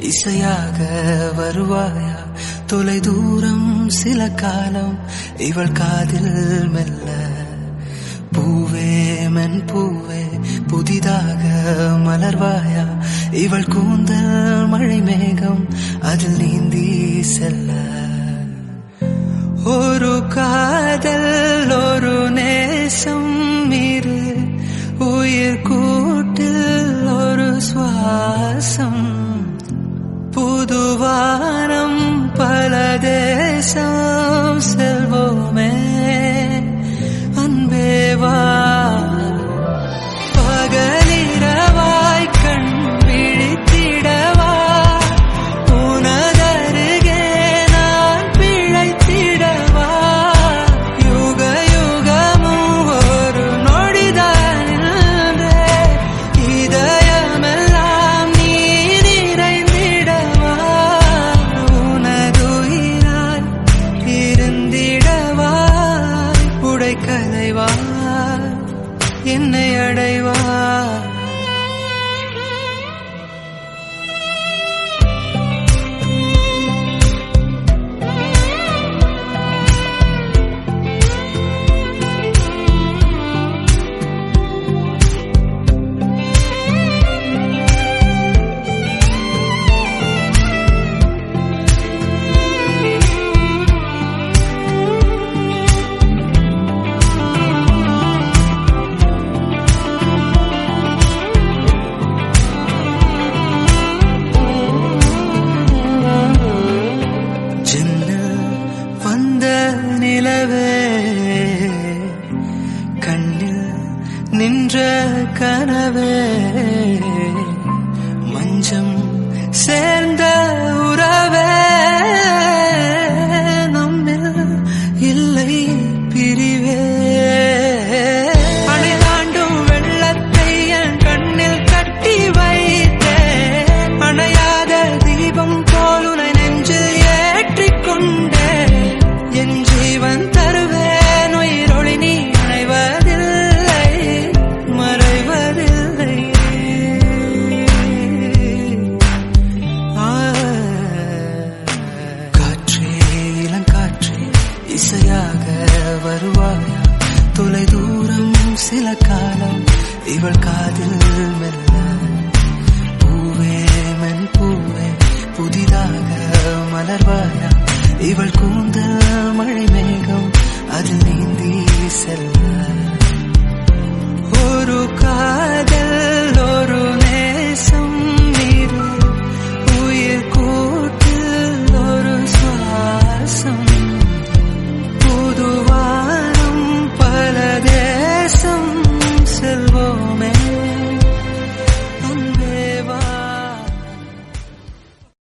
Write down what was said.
இசையாக வருவாயா தொலை தூரம் சில காலம் இவள் காதில் மெல்ல பூவே மென் பூவே புதிதாக மலர்வாயா இவள் கூந்தல் மழை மேகம் அதில் நீந்தி செல்ல ஒரு காதல் ஒரு நேசம் இரு உயிர் கூட்டில் ஒரு சுவாசம் புதுவானம் பல தேசம் செல்வோமே அன்பேவா பகலிரவாய் கண் விழித்திடவா உனதருகே நான் பிழைத்திடவா யுக யுகமும் ஒரு நொடிதான் நின்றே இதயமெல்லாம் நீ நிறைந்திடவா உனதுயிராய் இருந்திடவா உடைக்கலைவா என்னை அடைவா ஜன்னல் வந்த நிலவே கண்ணில் நின்ற கனவே மஞ்சம் சேர்ந்த உறவே நம்மில் இல்லை பிரிவே அணை தாண்டும் வெள்ளத்தை என் கண்ணில் கட்டி வைத்தேன் அணையாத தீபம் போல் உனை நெஞ்சில் ஏற்றிக் கொண்டேன் என் ஜீவன் தருவேன் உயிரொளி நீ அணைவதில்லை மறைவதில்லை ஆ. காற்றே இளங்காற்றே இசையாக வருவாயா தொலை தூரம் சில காலம் இவள் காதில் மெல்ல பூவே மென் பூவே புதிதாக மலர்வாயா இவள் கூந்தல் மழை மேகம் அதில் நீந்தி செல்ல ஒரு